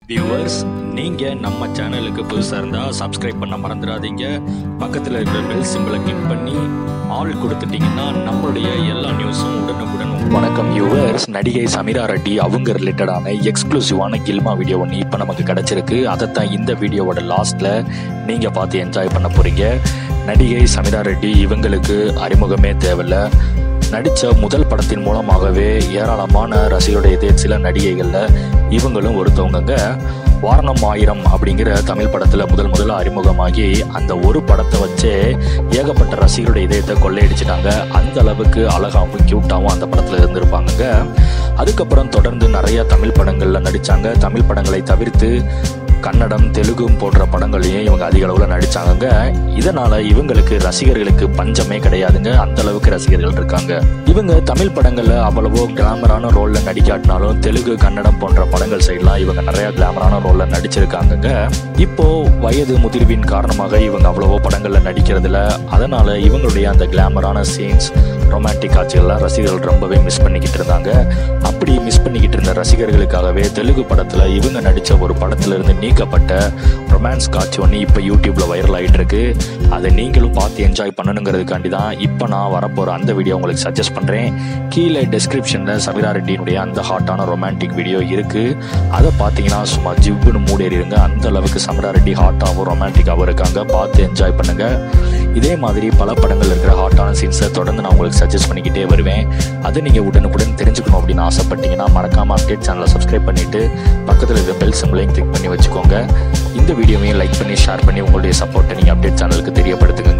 viewers நீங்க நம்ம சேனலுக்கு புதுசா இருந்தா சப்ஸ்கிரைப் பண்ண மறந்துடாதீங்க பக்கத்துல இருக்கிற பெல் சிம்பிளை கிளிக் பண்ணி ஆல் கொடுத்துட்டீங்கன்னா நம்மளுடைய எல்லா நியூஸும் உடனுக்குடன் உங்க- வணக்கம் வியூவர்ஸ் நடிகை சமீரா ரெட்டி அவங்க ரிலேட்டடான எக்ஸ்க்ளூசிவான கில்மா வீடியோ ஒன்று இப்போ நமக்கு கிடைச்சிருக்கு அதைத்தான் இந்த வீடியோவோட லாஸ்ட்ல நீங்க பார்த்து என்ஜாய் பண்ண போறீங்க நடிகை சமீரா ரெட்டி இவங்களுக்கு அறிமுகமே தேவையில்ல நடித்த முதல் படத்தின் மூலமாகவே ஏராளமான ரசிகருடைய சில நடிகைகளில் இவங்களும் ஒருத்தவங்கங்க வாரணம் ஆயிரம் அப்படிங்கிற தமிழ் படத்தில் முதல் முதல்ல அறிமுகமாகி அந்த ஒரு படத்தை வச்சே ஏகப்பட்ட ரசிகருடைய இதயத்தை கொள்ளையடிச்சிட்டாங்க அந்த அளவுக்கு அழகாகவும் க்யூட்டாகவும் அந்த படத்தில் இருந்திருப்பாங்கங்க அதுக்கப்புறம் தொடர்ந்து நிறைய தமிழ் படங்களில் நடித்தாங்க தமிழ் படங்களை தவிர்த்து கன்னடம் தெலுங்கும் போன்ற படங்களையும் இவங்க அதிக அளவில் நடிச்சாங்க இதனால இவங்களுக்கு ரசிகர்களுக்கு பஞ்சமே கிடையாதுங்க அந்த அளவுக்கு ரசிகர்கள் இருக்காங்க இவங்க தமிழ் படங்கள்ல அவ்வளவோ கிளாமரான ரோல்ல நடிக்காட்டினாலும் தெலுங்கு கன்னடம் போன்ற படங்கள் சைட்லாம் இவங்க நிறைய கிளாமரான ரோல்ல நடிச்சிருக்காங்கங்க இப்போ வயது முதிர்வின் காரணமாக இவங்க அவ்வளவோ படங்கள்ல நடிக்கிறதுல அதனால இவங்களுடைய அந்த கிளாமரான சீன்ஸ் ரொமான்டிக் காட்சிகள்லாம் ரசிகர்கள் ரொம்பவே மிஸ் பண்ணிக்கிட்டு இருந்தாங்க அப்படி மிஸ் பண்ணிக்கிட்டு இருந்த ரசிகர்களுக்காகவே தெலுங்கு படத்துல இவங்க நடிச்ச ஒரு படத்துல இருந்து நீக்கப்பட்ட ரொமான்ஸ் காட்சி ஒன்று இப்போ யூடியூப்ல வைரல் ஆயிட்டு இருக்கு அதை நீங்களும் பார்த்து என்ஜாய் பண்ணணுங்கிறதுக்காண்டி தான் இப்போ நான் வரப்போற அந்த வீடியோ உங்களுக்கு சஜஸ்ட் பண்றேன் கீழே டெஸ்கிரிப்ஷன்ல சவிரா ரெட்டியினுடைய அந்த ஹாட்டான ரொமான்டிக் வீடியோ இருக்கு அதை பார்த்தீங்கன்னா சும்மா ஜிவ்னு மூடேறிடுங்க அந்த அளவுக்கு சமிரா ரெட்டி ஹாட்டாகவும் ரொமான்டிக்காகவும் இருக்காங்க பார்த்து என்ஜாய் பண்ணுங்க இதே மாதிரி பல படங்கள் இருக்கிற ஹாட்டான சீன்ஸை தொடர்ந்து நான் உங்களுக்கு சஜஸ்ட் பண்ணிக்கிட்டே வருவேன் அதை நீங்கள் உடனுக்குடன் தெரிஞ்சுக்கணும் அப்படின்னு ஆசைப்பட்டீங்கன்னா மறக்காம அப்டேட் சேனலை சப்ஸ்கிரைப் பண்ணிட்டு பக்கத்தில் இருக்கிற பெல் சிம்பிளையும் கிளிக் பண்ணி வச்சுக்கோங்க இந்த வீடியோவையும் லைக் பண்ணி ஷேர் பண்ணி உங்களுடைய சப்போர்ட்டை நீங்கள் அப்டேட் சேனலுக்கு தெரியப்படுத்துங்க